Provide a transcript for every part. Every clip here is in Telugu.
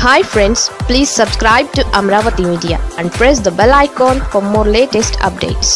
hi friends please subscribe to Amaravati media and press the bell icon for more latest updates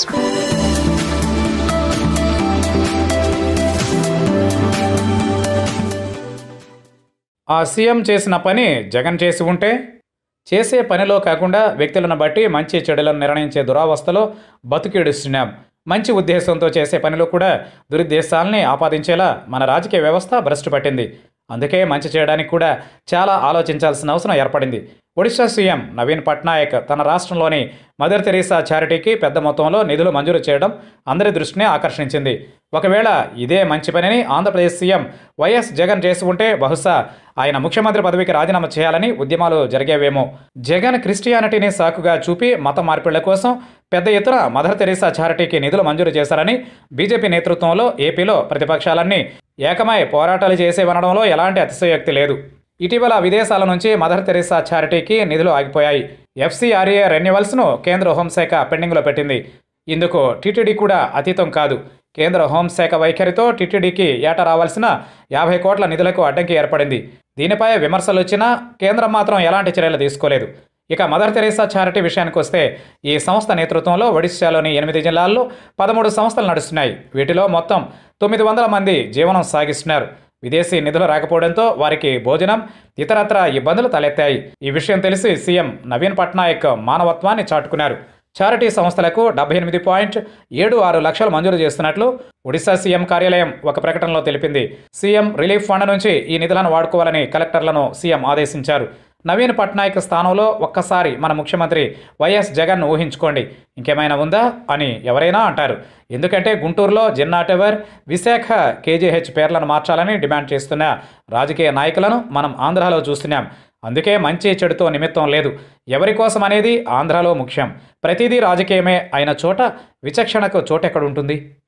ఆ సీఎం చేసిన పని జగన్ చేసి ఉంటే చేసే పనిలో కాకుండా వ్యక్తులను బట్టి మంచి చెడులను నిర్ణయించే దురావస్థలో బతుకిడుస్తున్నాం మంచి ఉద్దేశంతో చేసే పనిలో కూడా దురుద్దేశాలని ఆపాదించేలా మన రాజకీయ వ్యవస్థ భ్రష్టు పట్టింది అందుకే మంచి చేయడానికి కూడా చాలా ఆలోచించాల్సిన అవసరం ఏర్పడింది ఒడిశా సీఎం నవీన్ పట్నాయక్ తన రాష్ట్రంలోని మదర్ తెరీసా చారిటీకి పెద్ద మొత్తంలో నిధులు మంజూరు చేయడం అందరి దృష్టిని ఆకర్షించింది ఒకవేళ ఇదే మంచి పనిని ఆంధ్రప్రదేశ్ సీఎం వైఎస్ జగన్ చేసి ఉంటే బహుశా ఆయన ముఖ్యమంత్రి పదవికి రాజీనామా చేయాలని ఉద్యమాలు జరిగేవేమో జగన్ క్రిస్టియానిటీని సాకుగా చూపి మత మార్పిళ్ల కోసం పెద్ద ఎత్తున మదర్ తెరీసా చారిటీకి నిధులు మంజూరు చేశారని బీజేపీ నేతృత్వంలో ఏపీలో ప్రతిపక్షాలన్నీ ఏకమై పోరాటాలు చేసేవనడంలో ఎలాంటి అతిశయోక్తి లేదు ఇటీవల విదేశాల నుంచి మదర్ తెరీసా చారిటీకి నిధులు ఆగిపోయాయి ఎఫ్సీఆర్ఏ రెన్యువల్స్ను కేంద్ర హోంశాఖ పెండింగ్లో పెట్టింది ఇందుకు టీటీడీ కూడా అతీతం కాదు కేంద్ర హోంశాఖ వైఖరితో టీటీడీకి ఏటా రావాల్సిన యాభై కోట్ల నిధులకు అడ్డంకి ఏర్పడింది దీనిపై విమర్శలు వచ్చినా కేంద్రం మాత్రం ఎలాంటి చర్యలు తీసుకోలేదు ఇక మదర్ తెరీసా చారిటీ విషయానికి వస్తే ఈ సంస్థ నేతృత్వంలో ఒడిశాలోని ఎనిమిది జిల్లాల్లో పదమూడు సంస్థలు నడుస్తున్నాయి వీటిలో మొత్తం తొమ్మిది వందల మంది జీవనం సాగిస్తున్నారు విదేశీ నిధులు రాకపోవడంతో వారికి భోజనం ఇతరత్ర ఇబ్బందులు తలెత్తాయి ఈ విషయం తెలిసి సీఎం నవీన్ పట్నాయక్ మానవత్వాన్ని చాటుకున్నారు చారిటీ సంస్థలకు డెబ్బై ఎనిమిది పాయింట్ ఏడు ఆరు లక్షలు మంజూరు చేస్తున్నట్లు ఒడిశా సీఎం కార్యాలయం ఒక ప్రకటనలో తెలిపింది సీఎం రిలీఫ్ ఫండ్ నుంచి ఈ నిధులను వాడుకోవాలని కలెక్టర్లను సీఎం ఆదేశించారు నవీన్ పట్నాయక్ స్థానంలో ఒక్కసారి మన ముఖ్యమంత్రి వైఎస్ జగన్ ఊహించుకోండి ఇంకేమైనా ఉందా అని ఎవరైనా అంటారు ఎందుకంటే గుంటూరులో జిన్నా టవర్ విశాఖ కేజీహెచ్ పేర్లను మార్చాలని డిమాండ్ చేస్తున్న రాజకీయ నాయకులను మనం ఆంధ్రాలో చూస్తున్నాం అందుకే మంచి చెడుతో నిమిత్తం లేదు ఎవరి కోసం అనేది ఆంధ్రాలో ముఖ్యం ప్రతిదీ రాజకీయమే అయిన చోట విచక్షణకు చోటెక్కడుంటుంది